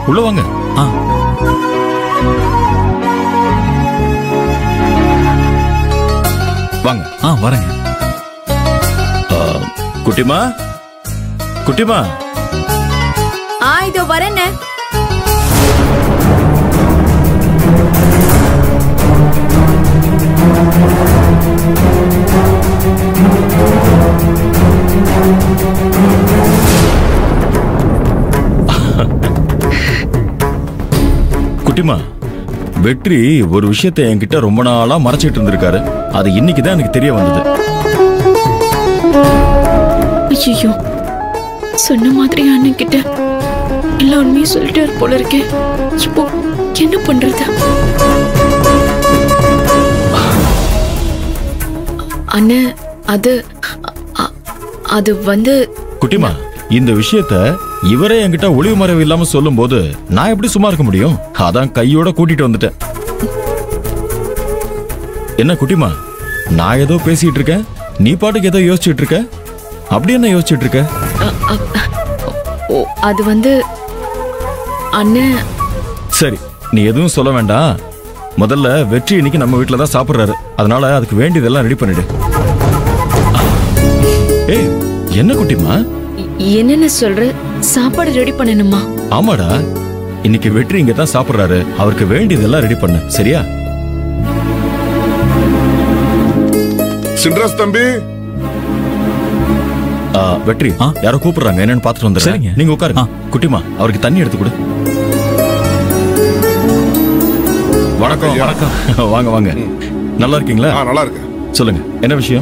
உள்ள வாங்க ஆ வாங்க ஆ வரேங்க ஆ, குட்டிமா குட்டிமா ஆ இதோ வரேன்னு குட்டிமா வெற்றி ஒரு விஷயத்தை என்கிட்ட ரொம்ப நாளா மறைச்சிட்டு இருந்திருக்காரு அது இன்னைக்கு தான் எனக்கு தெரிய வந்தது ஐயோ சொன்ன மாதிரி அண்ணன் கிட்ட எல்லா உண்மையும் சொல்லிட்டாரு போல இருக்கே இப்போ என்ன பண்றது அண்ணன் அது அ- அது வந்து குட்டிமா இந்த விஷயத்த இவரே என்கிட்ட ஒளிவு மறைவு இல்லாம சொல்லும்போது நான் எப்படி சும்மா இருக்க முடியும் அதான் கையோட கூட்டிட்டு வந்துட்டேன் என்ன குட்டிமா நான் ஏதோ பேசிட்டு இருக்கேன் நீ பாட்டுக்கு ஏதோ யோசிச்சுட்டு இருக்க அப்படி என்ன யோசிச்சுட்டு இருக்க அ- அ- ஓ அது வந்து அண்ணன் சரி நீ எதுவும் சொல்ல வேண்டாம் முதல்ல வெற்றி இன்னைக்கு நம்ம வீட்ல தான் சாப்பிடுறாரு அதனால அதுக்கு வேண்டியதெல்லாம் ரெடி பண்ணிடு ஏய் என்ன குட்டிமா எ- என்னென்ன சொல்ற சாப்பாடு ரெடி பண்ணணுமா ஆமாடா இன்னைக்கு வெற்றி இங்க தான் சாப்பிடுறாரு அவருக்கு வேண்டியதெல்லாம் ரெடி பண்ணு சரியா சின்ராஸ் தம்பி ஆ, வெற்றி ஆ? யாரோ கூப்பிடுறாங்க என்னன்னு பாத்துட்டு வந்துடுறேன் சரிங்க. நீங்க உட்காருங்க ஆ. குட்டிமா அவருக்கு தண்ணி எடுத்து கொடு வணக்கம் ஐயா. வணக்கம் வாங்க வாங்க நல்லா இருக்கீங்களா ஆ நல்லா இருக்கு சொல்லுங்க என்ன விஷயம்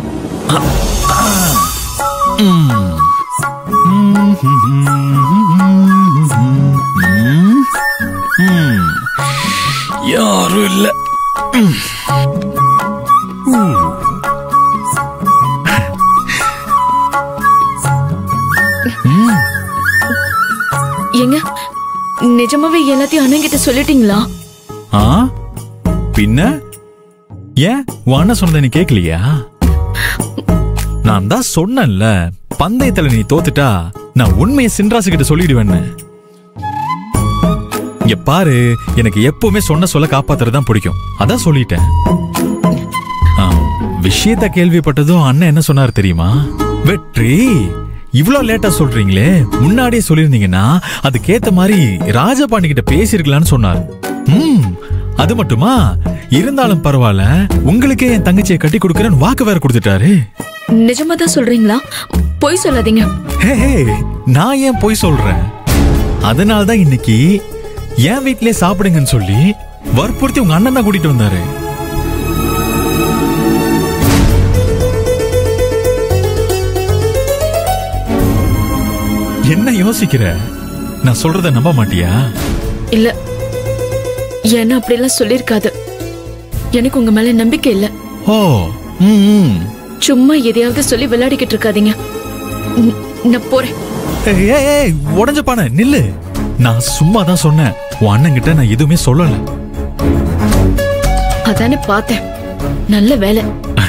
யாரும் இல்ல ஏங்க நிஜமாவே எல்லாத்தையும் அண்ணன் கிட்ட சொல்லிட்டீங்களா ஆ பின்ன ஏன் உன் அண்ணன் சொன்னதை நீ கேட்கலையா நான் தான் சொன்னேன்ல பந்தயத்துல நீ தோத்துட்டா நான் உண்மையை சின்ராசு கிட்ட சொல்லிடுவேன்னு இங்க பாரு எனக்கு எப்பவுமே சொன்ன சொல்ல காப்பாத்துறது தான் பிடிக்கும் அதான் சொல்லிட்டேன் ஆ, விஷயத்த கேள்விப்பட்டதும் அண்ணன் என்ன சொன்னார் தெரியுமா வெற்றி இவ்ளோ லேட்டா சொல்றீங்களே முன்னாடியே சொல்லிருந்தீங்கன்னா அதுக்கேத்த மாதிரி ராஜபாண்டி கிட்ட பேசிருக்கலாம்னு சொன்னார் ம் அது மட்டுமா இருந்தாலும் பரவாயில்ல உங்களுக்கே என் தங்கச்சியை கட்டி கொடுக்கறேன்னு வாக்கு வேற கொடுத்துட்டாரு நிஜமா தான் சொல்றீங்களா பொய் சொல்லாதீங்க ஹே ஹே, நான் ஏன் போய் சொல்றேன் அதனால தான் இன்னைக்கு என் வீட்லயே சாப்பிடுங்கன்னு சொல்லி வற்புறுத்தி உங்க அண்ணன் தான் கூட்டிட்டு வந்தாரு என்ன யோசிக்கிற நான் சொல்றத நம்ப மாட்டியா இல்ல என்ன அப்படியெல்லாம் சொல்லிருக்காது எனக்கு உங்க மேல நம்பிக்கை இல்ல ஓ ம், ம். சும்மா எதையாவது சொல்லி விளையாடிக்கிட்டு இருக்காதீங்க ம், நான் போறேன் ஏய், ஏய், ஏய், உடைஞ்ச பானை நில்லு நான் சும்மா தான் சொன்னேன் உன் அண்ணன் கிட்ட நான் எதுவுமே சொல்லல அதானே பார்த்தேன் நல்ல வேலை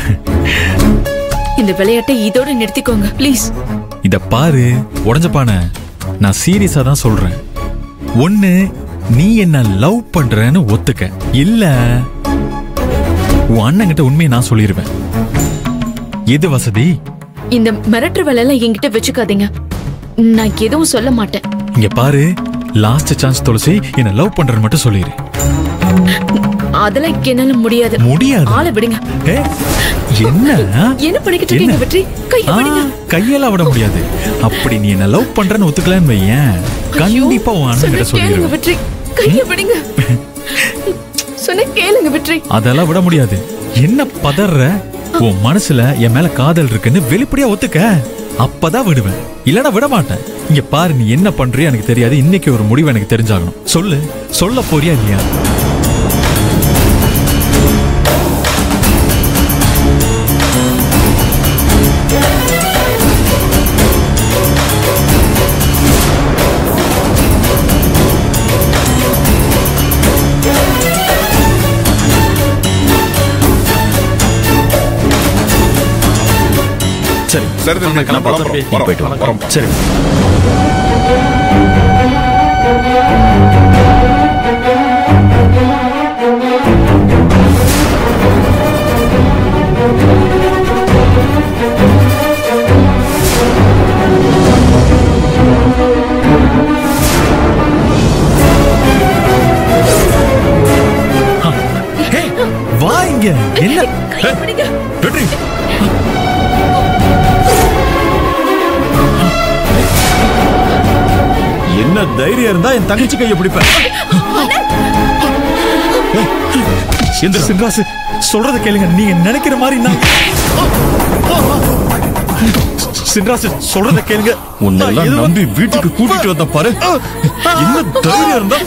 இந்த விளையாட்டை இதோட நிறுத்திக்கோங்க ப்ளீஸ் இத பாரு உடைஞ்ச பானை நான் சீரியஸா தான் சொல்றேன் ஒண்ணு நீ என்ன லவ் பண்றன்னு ஒத்துக்க இல்ல உன் அண்ணன் கிட்ட உண்மையை நான் சொல்லிடுவேன் எது வசதி இந்த மிரட்டுற வேலையெல்லாம் என்கிட்ட வச்சுக்காதீங்க நான் எதுவும் சொல்ல மாட்டேன் இங்க பாரு லாஸ்ட் சான்ஸ் துளசி என்ன லவ் பண்றன்னு மட்டும் சொல்லிடு அதெல்லாம் என்னால முடியாது முடியாது ஆளை விடுங்க ஏ, என்ன என்ன பண்ணிக்கிட்டு இருக்கீங்க என்ன? வெற்றி கையை ஆ, விடுங்க கையெல்லாம் விட முடியாது அப்படி நீ என்ன லவ் பண்றன்னு ஒத்துக்கலன்னு வையேன் கண்டிப்பா உன் அண்ணன் கிட்ட சொன்னா கேளுங்க சொல்லிடுவேன் வெற்றி கையை விடுங்க சொன்ன கேளுங்க வெற்றி அதெல்லாம் விட முடியாது என்ன பதற உன் மனசுல என் மேல காதல் இருக்குன்னு வெளிப்படையா ஒத்துக்க அப்பதான் விடுவேன் இல்லனா விட மாட்டேன் இங்க பாரு நீ என்ன பண்றியோ எனக்கு தெரியாது இன்னைக்கு ஒரு முடிவு எனக்கு தெரிஞ்சாகணும் சொல்லு சொல்ல போறியா இல்லையா சரி சரி தம்பி நான் நான் கிளம்புறேன். கிளம்புறோம் நீ போயிட்டு வா. வரோம் சரி என்ன ஏய், வெற்றி என்ன தைரியம் இருந்தா என் தங்கச்சி கையை பிடிப்பேன் ஏய், எந்திரா. சின்ராசு சொல்றத கேளுங்க நீங்க நினைக்கிற மாதிரி நான் சின்ராசு சொல்றத கேளுங்க உன்னை நான் எல்லாம் எதுவும் நம்பி வீட்டுக்கு கூட்டிட்டு வந்த பாரு என்ன தைரியம் இருந்தா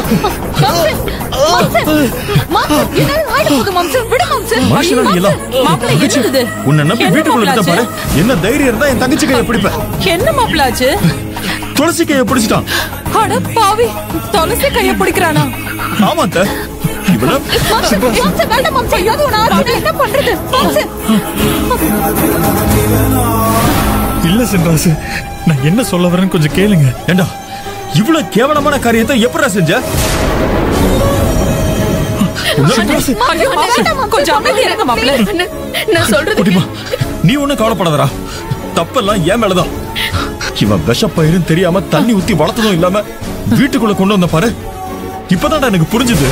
மனுஷனா நீ எல்லாம் தங்கச்சி, உன்னை நம்பி வீட்டுக்குள்ள இருந்த பாரு என்ன தைரியம் இருந்தா என் தங்கச்சி கையை பிடிப்பேன் என்ன மாப்பிளாச்சு துளசி கையை பிடிச்சிட்டான் அட பாவி துளசி கைய பிடிக்கிறானா ஆமா அத்தை. இவனை என்ன பண்றது இல்ல சின்ராசு நான் என்ன சொல்ல வரேன்னு கொஞ்சம் கேளுங்க ஏண்டா இவ்வளவு கேவலமான காரியத்தை எப்படா செஞ்ச உன்னை- ஐயோ, மாப்பிள, கொஞ்சம் அமைதி இருங்க மாப்பிள அண்ணா, நான் சொல்றது குட்டிமா நீ ஒண்ணும் கவலைப்படாதடா தப்பெல்லாம் ஏன் மேலதான் இவன் விஷப்பயிருன்னு தெரியாம தண்ணி ஊத்தி வளர்த்ததும் இல்லாம வீட்டுக்குள்ள கொண்டு வந்த பாரு இப்பதான்டா எனக்கு புரிஞ்சுது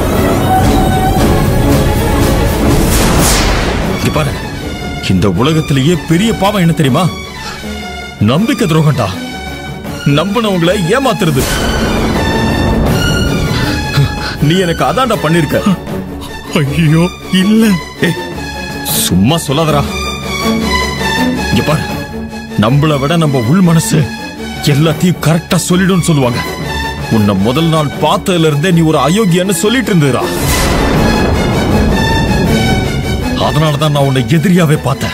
இங்க பாரு இந்த உலகத்திலேயே பெரிய பாவம் என்ன தெரியுமா நம்பிக்கை துரோகம்டா நம்பினவங்களை ஏமாத்துறது நீ எனக்கு அதான்டா பண்ணிருக்க ஐயோ இல்ல ஏய், சும்மா சொல்லாதடா இங்க பாரு நம்மள விட நம்ம உள் மனசு எல்லாத்தையும் கரெக்டா சொல்லிடும்னு சொல்லுவாங்க உன்னை முதல் நாள் பார்த்ததுல இருந்தே நீ ஒரு அயோக்கியன்னு சொல்லிட்டு இருந்ததுடா அதனாலதான் நான் உன்னை எதிரியாவே பார்த்தேன்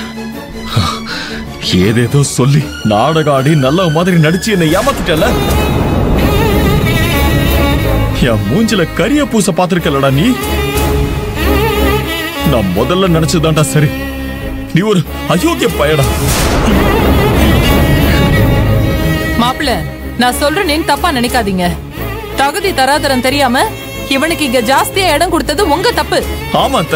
ஏதேதோ சொல்லி நாடகம் ஆடி நல்ல மாதிரி நடிச்சு என்னை ஏமாத்திட்டல என் மூஞ்சில கரிய பூச பாத்திருக்கலடா நீ நான் முதல்ல நினைச்சதுதான்டா சரி நீ ஒரு அயோக்கிய பயடா மாப்பிள நான் சொல்றேன்னு தப்பா நினைக்காதீங்க தகுதி தராதரம் தெரியாம இவனுக்கு இங்க ஜாஸ்தியா இடம் கொடுத்தது உங்க தப்பு ஆமா அத்தை.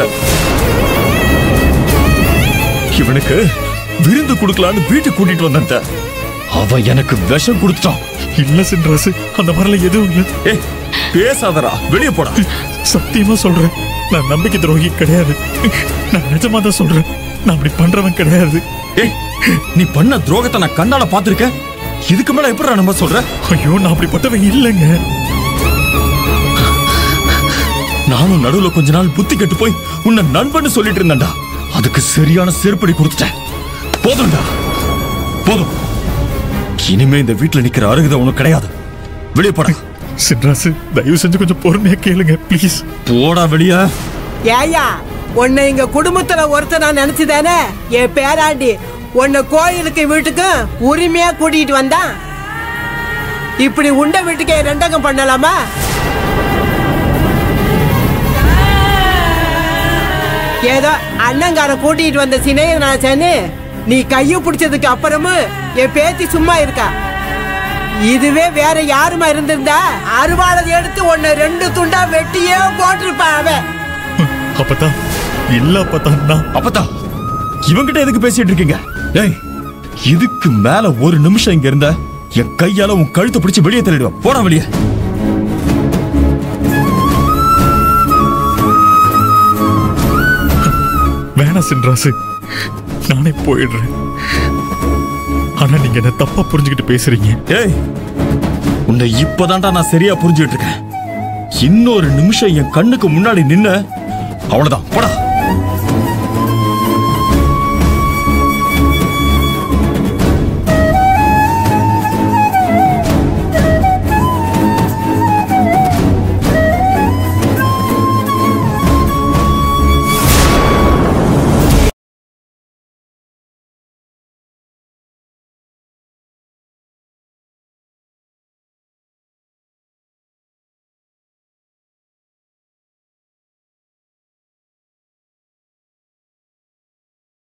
இவனுக்கு விருந்து கொடுக்கலான்னு வீட்டுக்கு கூட்டிட்டு வந்தேன் அத்தை. அவன் எனக்கு விஷம் கொடுத்துட்டான் இல்ல சின்ராசு அந்த மாதிரிலாம் எதுவும் இல்ல ஏய் பேசாதடா வெளியே போடா சத்தியமா சொல்றேன் நான் நம்பிக்கை துரோகி கிடையாது நான் நிஜமா தான் சொல்றேன் நான் அப்படி பண்றவன் கிடையாது ஏய் நீ பண்ண துரோகத்தை நான் கண்ணால பாத்திருக்கேன் இதுக்கு மேல எப்படி நம்ப சொல்ற ஐயோ நான் அப்படிப்பட்டவன் இல்லைங்க நானும் நடுவுல கொஞ்ச நாள் புத்தி கெட்டு போய் உன்னை நண்பன்னு சொல்லிட்டு இருந்தேன்டா அதுக்கு சரியான செருப்படி கொடுத்துட்டேன் போதும்டா போதும் இனிமே இந்த வீட்டுல நிக்கிற அருகதை உனக்கு கிடையாது வெளியே போடா சின்ராசு தயவு செஞ்சு கொஞ்சம் பொறுமையா கேளுங்க ப்ளீஸ் போடா வெளியே ஏயா உன்னை எங்க குடும்பத்துல ஒருத்தனா நினைச்சுதானே என் பேராண்டி உன்னை கோயிலுக்கு வீட்டுக்கு உரிமையா கூட்டிட்டு வந்தான் இப்படி உண்ட வீட்டுக்கே ரெண்டகம் பண்ணலாமா ஏதோ அண்ணங்கார கூட்டிட்டு வந்த சினையனாச்சேன்னு நீ கைய பிடிச்சதுக்கு அப்புறமும் என் பேத்தி சும்மா இருக்கா இதுவே வேற யாருமா இருந்திருந்தா அருவாளை எடுத்து உன்னை ரெண்டு துண்டா வெட்டியே போட்டிருப்பா அவன் அப்பதான் இல்ல அப்பதான் நான் அப்பத்தா இவங்கிட்ட எதுக்கு பேசிட்டு இருக்கீங்க ஏய் இதுக்கு மேல ஒரு நிமிஷம் இங்க இருந்த என் கையால உன் கழுத்தை பிடிச்சு வெளியே தள்ளிடுவேன் போடா வெளியே வேணாம் சின்ராசு நானே போயிடுறேன் ஆனா நீங்க என்ன தப்பா புரிஞ்சுக்கிட்டு பேசுறீங்க ஏய் உன்னை இப்பதான்டா நான் சரியா புரிஞ்சுட்டு இருக்கேன் இன்னொரு நிமிஷம் என் கண்ணுக்கு முன்னாடி நின்ன அவ்வளவுதான் போடா